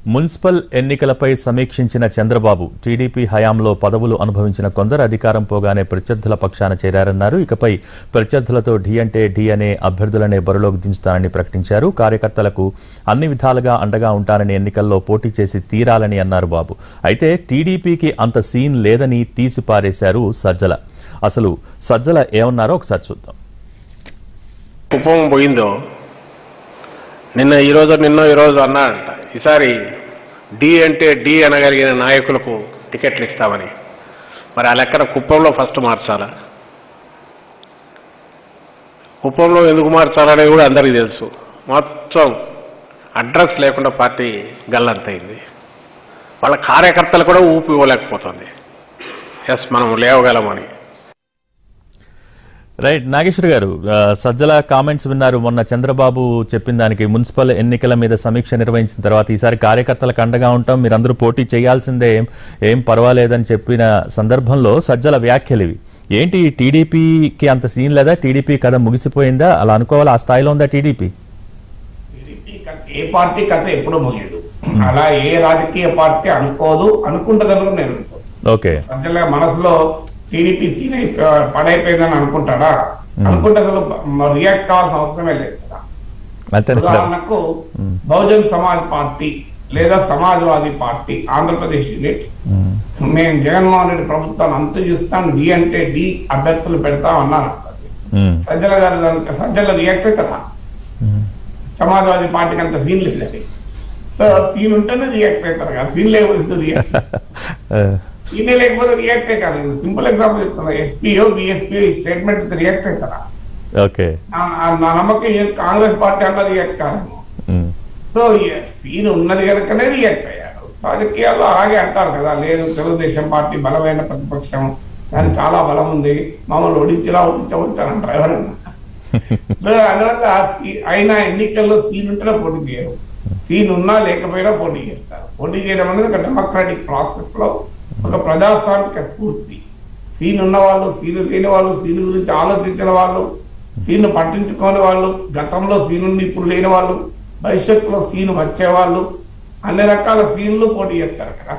Municipal ఎన్నికలపై సమీక్షించిన Chandrababu TDP హయాంలో పదవులు అనుభవించిన కొందరు అధికారం పోగానే ప్రత్యర్థుల పక్షాన చేరారన్నారు ఇకపై ప్రత్యర్థులతో ఢీ అంటే ఢీ అనే అభ్యర్థులనే బరిలోకి దించుతానని ప్రకటించారు కార్యకర్తలకు అన్ని విధాలుగా అండగా ఉంటానని ఎన్నికల్లో పోటీ చేసి తీరాలని అన్నారు బాబు అయితే టీడీపీకి అంత సీన్ లేదని తీసిపారేశారు సజ్జల అసలు సజ్జల ఏమన్నారో ఒకసారి చూద్దాం కుప్పం పోయిందో నిన్న ఈరోజు నిన్న ఈరోజు అన్నాడంట ఈసారి డి అంటే డి అనగలిగిన నాయకులకు టికెట్లు ఇస్తామని మరి ఆ లెక్కన కుప్పంలో ఫస్ట్ మార్చాలా కుప్పంలో ఎందుకు మార్చాలనేది కూడా అందరికీ తెలుసు మొత్తం అడ్రస్ లేకుండా పార్టీ గల్లంతైంది వాళ్ళ కార్యకర్తలు కూడా ఊపి ఇవ్వలేకపోతుంది ఎస్ మనం లేవగలమని రైట్ నాగేశ్వర్ గారు ఆ, సజ్జల కామెంట్స్ విన్నారు మొన్న చంద్రబాబు చెప్పిన దానికి మున్సిపల్ ఎన్నికల మీద సమీక్ష నిర్వహించిన తర్వాత ఈసారి కార్యకర్తలకు అండగా ఉంటాం మీరందరూ పోటీ చేయాల్సిందే ఏం ఏం పర్వాలేదని చెప్పిన సందర్భంలో సజ్జల వ్యాఖ్యలు ఇవి ఏంటి టీడీపీకి అంత సీన్ లేదా టీడీపీ కథ ముగిసిపోయిందా అలా అనుకోవాలి ఆ స్థాయిలో ఉందా టీడీపీ టీడీపీ కథ- ఏ పార్టీ కథ ఎప్పుడు ముగియదు అలా ఏ రాజకీయ పార్టీ అనుకోదు అనుకుంటదని కూడా నేను అనుకోను ఓకే సజ్జల మనసులో టీడీపీ సీన్ అయిపో- పడైపోయిందని అనుకుంటాడా అనుకుంటే అసలు రియాక్ట్ కావాల్సిన అవసరమే లేదు కదా అంతే ఉదాహరణకు బహుజన్ సమాజ్ పార్టీ లేదా సమాజ్వాదీ పార్టీ ఆంధ్రప్రదేశ్ యూనిట్ మేము జగన్మోహన్ రెడ్డి ప్రభుత్వాన్ని అంతు చూస్తాం డి అంటే డి అభ్యర్థులు పెడతాం అన్నారు సజ్జల గారు దానికి సజ్జల రియాక్ట్ అవుతారా సమాజ్వాదీ పార్టీకి అంత సీన్ లేదు అది సో సీన్ ఉంటేనే రియాక్ట్ అవుతారు కదా సీన్ లేకపోతే రియాక్ట్ సీనే లేకపోతే రియాక్ట్ కాదు సింపుల్ ఎగ్జాంపుల్ చెప్తున్నా ఎస్పీఓ బిఎస్పీ స్టేట్మెంట్ రియాక్ట్ అవుతారా ఓకే నా- నా- నా నమ్మకం ఏం కాంగ్రెస్ పార్టీ అన్న రియాక్ట్ కాదేమో సో సీన్ ఉన్నది కనుకనే రియాక్ట్ అయ్యారు రాజకీయాల్లో అలాగే అంటారు కదా లేదు తెలుగుదేశం పార్టీ బలమైన ప్రతిపక్షం దానికి చాలా బలం ఉంది మమ్మల్ని ఓడించినా ఓడించవచ్చు అని అంటారు ఎవరన్నా సో అందువల్ల సీ- అయినా ఎన్నికల్లో సీన్ ఉంటేనే పోటీ చేయరు సీన్ ఉన్నా లేకపోయినా పోటీ చేస్తారు పోటీ చేయడం అనేది ఒక డెమోక్రాటిక్ ప్రాసెస్ లో ఒక ప్రజాస్వామిక స్ఫూర్తి సీన్ ఉన్న వాళ్ళు సీన్ లేని వాళ్ళు సీన్ గురించి ఆలోచించిన వాళ్ళు సీన్ పట్టించుకోని వాళ్ళు గతంలో సీన్ ఉండి ఇప్పుడు లేని వాళ్ళు భవిష్యత్తులో సీన్ వచ్చేవాళ్ళు అన్ని రకాల సీన్లు పోటీ చేస్తారు కదా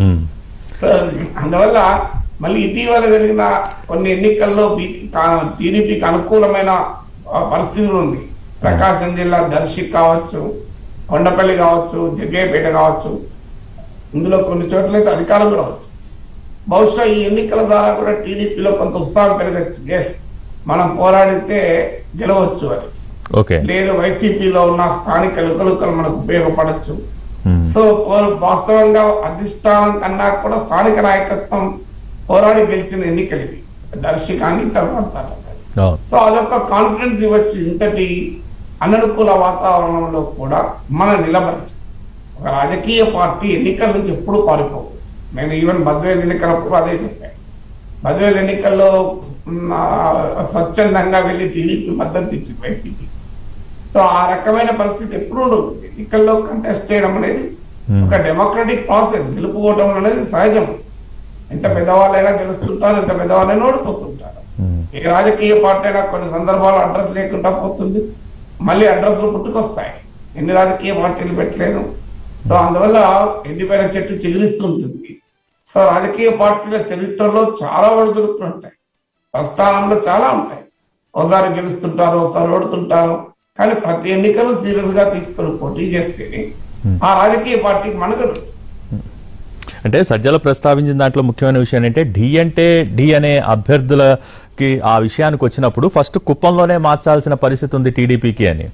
సో అందువల్ల మళ్ళీ ఇటీవల జరిగిన కొన్ని ఎన్నికల్లో టీడీపీకి అనుకూలమైన ఆ, పరిస్థితులు ఉంది ప్రకాశం జిల్లా దర్శి కావచ్చు కొండపల్లి కావచ్చు జగ్గేపేట కావచ్చు ఇందులో కొన్ని చోట్ల అయితే అధికారం కూడా వచ్చు బహుశా ఈ ఎన్నికల ద్వారా కూడా టీడీపీలో కొంత ఉత్సాహం పెరగచ్చు ఎస్ మనం పోరాడితే గెలవచ్చు అని ఓకే లేదు వైసీపీలో ఉన్న స్థానిక లుకలుకలు మనకు ఉపయోగపడచ్చు సో పో- వాస్తవంగా అధిష్టానం కన్నా కూడా స్థానిక నాయకత్వం పోరాడి గెలిచిన ఎన్నికలు ఇవి దర్శి కానీ ఇతర ప్రాంతాల్లో కానీ. సో అదొక కాన్ఫిడెన్స్ ఇవ్వచ్చు ఇంతటి అననుకూల వాతావరణంలో కూడా మనం నిలబడచ్చు ఒక రాజకీయ పార్టీ ఎన్నికల నుంచి ఎప్పుడు పారిపోవు నేను ఈవెన్ బద్వేల్ ఎన్నికలప్పుడు అదే చెప్పాను బద్వేల్ ఎన్నికల్లో మ్, ఆ, స్వచ్ఛందంగా వెళ్ళి టీడీపీ మద్దతు ఇచ్చింది వైసీపీ సో ఆ రకమైన పరిస్థితి ఎప్పుడు ఉండదు ఎన్నికల్లో కంటెస్ట్ చేయడం అనేది ఒక డెమోక్రటిక్ ప్రాసెస్ గెలుపుకోవడం అనేది సహజం ఎంత పెద్దవాళ్ళైనా గెలుస్తుంటారు ఎంత పెద్దవాళ్ళైనా ఓడిపోతుంటారు ఏ రాజకీయ పార్టీ అయినా కొన్ని సందర్భాల్లో అడ్రస్ లేకుండా పోతుంది మళ్ళీ అడ్రస్లు పుట్టుకొస్తాయి ఎన్ని రాజకీయ పార్టీలు పెట్టలేదు సో అందువల్ల ఎండిపోయిన చెట్టు చిగురిస్తుంటుంది సో రాజకీయ పార్టీల చరిత్రలో చాలా ఒడిదుడుకులు ఉంటాయి ప్రస్థానంలో చాలా ఉంటాయి ఒకసారి గెలుస్తుంటారు ఒకసారి ఓడుతుంటారు కానీ ప్రతి ఎన్నికలు సీరియస్ గా తీసుకొని పోటీ చేస్తేనే ఆ రాజకీయ పార్టీకి మనుగడ ఉంటుంది. అంటే సజ్జల ప్రస్తావించిన దాంట్లో ముఖ్యమైన విషయం ఏంటంటే డి అంటే డి అనే అభ్యర్థులకి ఆ విషయానికి వచ్చినప్పుడు ఫస్ట్ కుప్పంలోనే మార్చాల్సిన పరిస్థితి ఉంది టీడీపీకి అని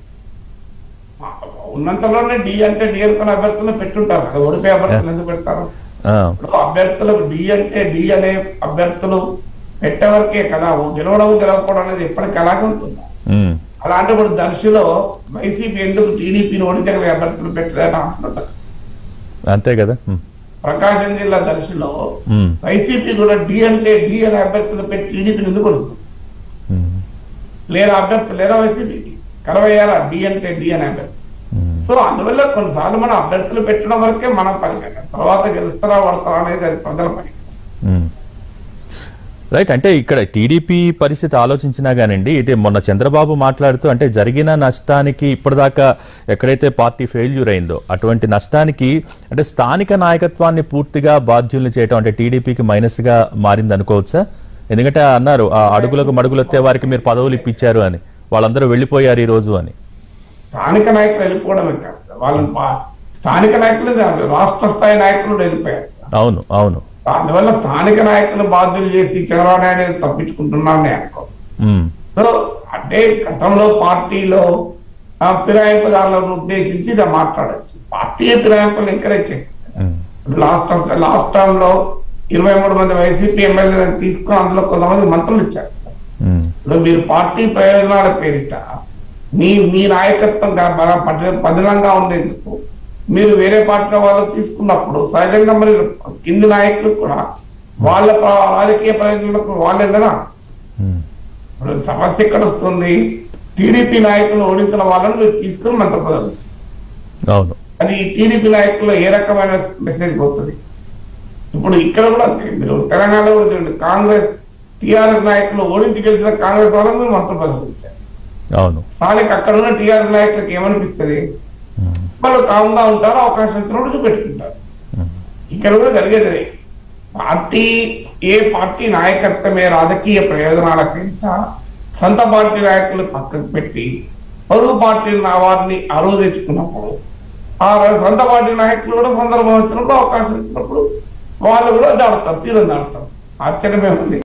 ఉన్నంతలోనే డి అంటే డి అనుకున్న అభ్యర్థులను పెట్టుంటారు కదా ఓడిపోయే అభ్యర్థులు ఎందుకు పెడతారు ఆ, ఇప్పుడు అభ్యర్థులకు డి అంటే డి అనే అభ్యర్థులు పెట్టేవరకే కదా ఓ గెలవడం గెలవకపోవడం అనేది ఎప్పటికీ అలాగే ఉంటుంది ఉమ్, అలాంటి ఇప్పుడు దర్శిలో వైసీపీ ఎందుకు టీడీపీని ఓడించగలిగే అభ్యర్థులు పెట్టలేదని అవసరం ఉంటుంది. అంతే కదా ఉమ్, ప్రకాశం జిల్లా దర్శిలో ఉమ్, వైసీపీ కూడా డి అంటే డి అనే అభ్యర్థులు పెట్టి టీడీపీని ఎందుకు కొడుతుంది ఉమ్, లేరా అభ్యర్థులు లేరా వైసీపీకి కరవయ్యారా డి అంటే డి అనే అభ్యర్థి ఉమ్. సో అందువల్ల కొన్నిసార్లు మనం అభ్యర్థులు పెట్టడం వరకే మనం పని కదా తర్వాత గెలుస్తారా పడతారా అనేది అది ప్రజల పని ఉమ్. రైట్ అంటే ఇక్కడ టీడీపీ పరిస్థితి ఆలోచించినా గానండి ఇటు మొన్న చంద్రబాబు మాట్లాడుతూ అంటే జరిగిన నష్టానికి ఇప్పటిదాకా ఎక్కడైతే పార్టీ ఫెయిల్యూర్ అయిందో అటువంటి నష్టానికి అంటే స్థానిక నాయకత్వాన్ని పూర్తిగా బాధ్యుల్ని చేయటం అంటే టీడీపీకి మైనస్ గా మారింది అనుకోవచ్చా ఎందుకంటే అన్నారు ఆ అడుగులకు మడుగులు వచ్చే వారికి మీరు పదవులు ఇప్పించారు అని వాళ్ళందరూ వెళ్ళిపోయారు ఈ రోజు అని స్థానిక నాయకులు వెళ్ళిపోవడమే కాదు వాళ్ళని పా- స్థానిక నాయకులు కాదు, రాష్ట్ర స్థాయి నాయకులు కూడా వెళ్ళిపోయారు అవును అవును అందువల్ల స్థానిక నాయకులు బాధ్యులు చేసి చంద్రబాబు నాయుడు తప్పించుకుంటున్నాను నేను అనుకో ఉమ్, సో అంటే గతంలో పార్టీలో ఆ, ఫిరాయింపుదారులను ఉద్దేశించి ఇలా మాట్లాడచ్చు పార్టీ ఫిరాయింపులు ఎంకరేజ్ చేస్తుంది ఉమ్, లాస్ట్ లాస్ట్ టైం లో ఇరవై మూడు మంది వైసీపీ ఎమ్మెల్యేలను తీసుకుని అందులో కొంతమంది మంత్రులు ఇచ్చారు ఉమ్, ఇప్పుడు మీరు పార్టీ ప్రయోజనాల పేరిట మీ మీ నాయకత్వం గా- బాగా పటి- పదిలంగా ఉండేందుకు మీరు వేరే పార్టీల వాళ్ళు తీసుకున్నప్పుడు సహజంగా మరి కింది నాయకులు కూడా వాళ్ళ ప్ర- రాజకీయ ప్రయోజనాలకు వాళ్ళు వెళ్ళరా ఉమ్, ఇప్పుడు సమస్య ఎక్కడ వస్తుంది టీడీపీ నాయకులు ఓడించిన వాళ్ళని మీరు తీసుకుని మంత్రి పదవులు ఇచ్చారు. అవును అది టీడీపీ నాయకుల్లో ఏ రకమైన మెసేజ్ పోతుంది ఇప్పుడు ఇక్కడ కూడా అంతే. మీరు తెలంగాణలో కూడా చూడండి కాంగ్రెస్ టీఆర్ఎస్ నాయకులు ఓడించి గెలిచిన కాంగ్రెస్ వాళ్ళని మీరు మంత్రి పదవులు ఇచ్చారు అవును స్థానిక అక్కడ ఉన్న టీఆర్ఎస్ నాయకులకు ఏమనిపిస్తుంది ఉమ్, వాళ్ళు కామ్గా ఉంటారు అవకాశం ఇచ్చినప్పుడు చూపెట్టుకుంటారు ఉమ్, ఇక్కడ కూడా జరిగేది అదే. పార్టీ ఏ పార్టీ నాయకత్వమే రాజకీయ ప్రయోజనాల కింద సొంత పార్టీ నాయకులు పక్కకు పెట్టి పొరుగు పార్టీ నా- వారిని అరువు తెచ్చుకున్నప్పుడు ఆ సొంత పార్టీ నాయకులు కూడా సందర్భం వచ్చినప్పుడు అవకాశం ఇచ్చినప్పుడు వాళ్ళు కూడా దాడతారు తీరం దాడతారు ఆశ్చర్యమే ఉంది